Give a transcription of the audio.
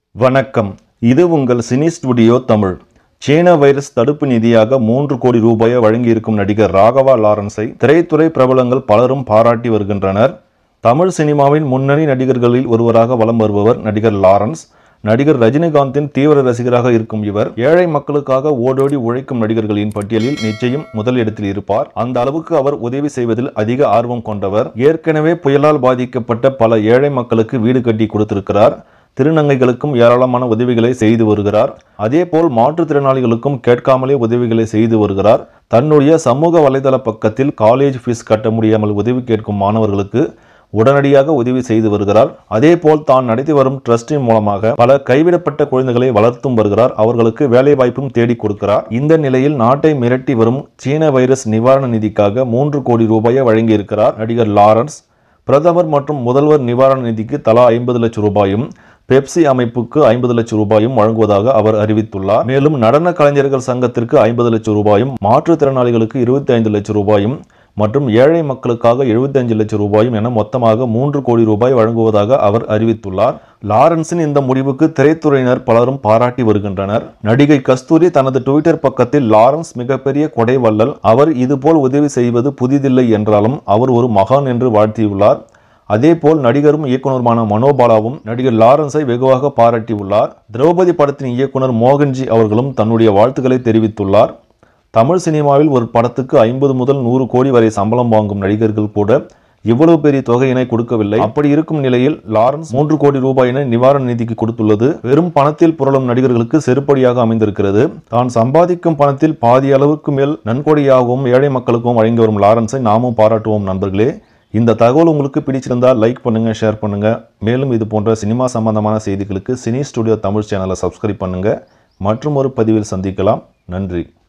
வணக்கம் இது உங்கள் சினி ஸ்டுடியோ தமிழ் சீன வைரஸ் தடுப்பு நிதியாக மூன்று கோடி ரூபாயை வழங்கியிருக்கும் நடிகர் ராகவா லாரன்ஸை திரைத்துறை பிரபலங்கள் பலரும் பாராட்டி வருகின்றனர் தமிழ் சினிமாவின் முன்னணி நடிகர்களில் ஒருவராக வலம் வருபவர் நடிகர் லாரன்ஸ் நடிகர் ரஜினிகாந்தின் தீவிர ரசிகராக இருக்கும் இவர் ஏழை மக்களுக்காக ஓடோடி உழைக்கும் நடிகர்களின் பட்டியலில் நிச்சயம் முதலிடத்தில் இருப்பார் அந்த அளவுக்கு அவர் உதவி செய்வதில் அதிக ஆர்வம் கொண்டவர் ஏற்கனவே புயலால் பாதிக்கப்பட்ட பல ஏழை மக்களுக்கு வீடு கட்டி கொடுத்திருக்கிறார் திருநங்கைகளுக்கும் ஏராளமான உதவிகளை செய்து வருகிறார் அதேபோல் மாற்றுத்திறனாளிகளுக்கும் கேட்காமலே உதவிகளை செய்து வருகிறார் தன்னுடைய சமூக வலைதள பக்கத்தில் காலேஜ் ஃபீஸ் கட்ட முடியாமல் உதவி கேட்கும் மாணவர்களுக்கு உடனடியாக உதவி செய்து வருகிறார் அதேபோல் தான் நடத்தி வரும் ட்ரஸ்டின் மூலமாக பல கைவிடப்பட்ட குழந்தைகளை வளர்த்தும் வருகிறார் அவர்களுக்கு வேலை வாய்ப்பும் தேடி கொடுக்கிறார் இந்த நிலையில் நாட்டை மிரட்டி வரும் சீன வைரஸ் நிவாரண நிதிக்காக மூன்று கோடி ரூபாயை வழங்கியிருக்கிறார் நடிகர் லாரன்ஸ் பிரதமர் மற்றும் முதல்வர் நிவாரண நிதிக்கு தலா ஐம்பது லட்சம் ரூபாயும் பெப்சி அமைப்புக்கு ஐம்பது லட்சம் ரூபாயும் வழங்குவதாக அவர் அறிவித்துள்ளார் மேலும் நடன கலைஞர்கள் சங்கத்திற்கு ஐம்பது லட்சம் ரூபாயும் மாற்றுத்திறனாளிகளுக்கு இருபத்தி ஐந்து லட்சம் ரூபாயும் மற்றும் ஏழை மக்களுக்காக 75 லட்சம் ரூபாயும் என மொத்தமாக மூன்று கோடி ரூபாய் வழங்குவதாக அவர் அறிவித்துள்ளார் லாரன்ஸின் இந்த முடிவுக்கு திரைத்துறையினர் பலரும் பாராட்டி வருகின்றனர் நடிகை கஸ்தூரி தனது ட்விட்டர் பக்கத்தில் லாரன்ஸ் மிகப்பெரிய கொடை வள்ளல் அவர் இதுபோல் உதவி செய்வது புதிதில்லை என்றாலும் அவர் ஒரு மகான் என்று வாழ்த்தியுள்ளார் அதேபோல் நடிகரும் இயக்குனருமான மனோபாலாவும் நடிகர் லாரன்ஸை வெகுவாக பாராட்டியுள்ளார் திரௌபதி படத்தின் இயக்குனர் மோகன்ஜி அவர்களும் தன்னுடைய வாழ்த்துக்களை தெரிவித்துள்ளார் தமிழ் சினிமாவில் ஒரு படத்துக்கு ஐம்பது முதல் நூறு கோடி வரை சம்பளம் வாங்கும் நடிகர்கள் கூட இவ்வளவு பெரிய தொகையினை கொடுக்கவில்லை அப்படி இருக்கும் நிலையில் லாரன்ஸ் மூன்று கோடி ரூபாயினை நிவாரண நிதிக்கு கொடுத்துள்ளது வெறும் பணத்தில் புரளும் நடிகர்களுக்கு செருப்படியாக அமைந்திருக்கிறது தான் சம்பாதிக்கும் பணத்தில் பாதி அளவுக்கு மேல் நன்கொடையாகவும் ஏழை மக்களுக்கும் வழங்கி வரும் லாரன்ஸை நாமும் பாராட்டுவோம் நண்பர்களே இந்த தகவல் உங்களுக்கு பிடிச்சிருந்தால் லைக் பண்ணுங்க ஷேர் பண்ணுங்க மேலும் இது போன்ற சினிமா சம்பந்தமான செய்திகளுக்கு சினி ஸ்டுடியோ தமிழ் சேனலை சப்ஸ்கிரைப் பண்ணுங்க மற்றும் ஒரு பதிவில் சந்திக்கலாம் நன்றி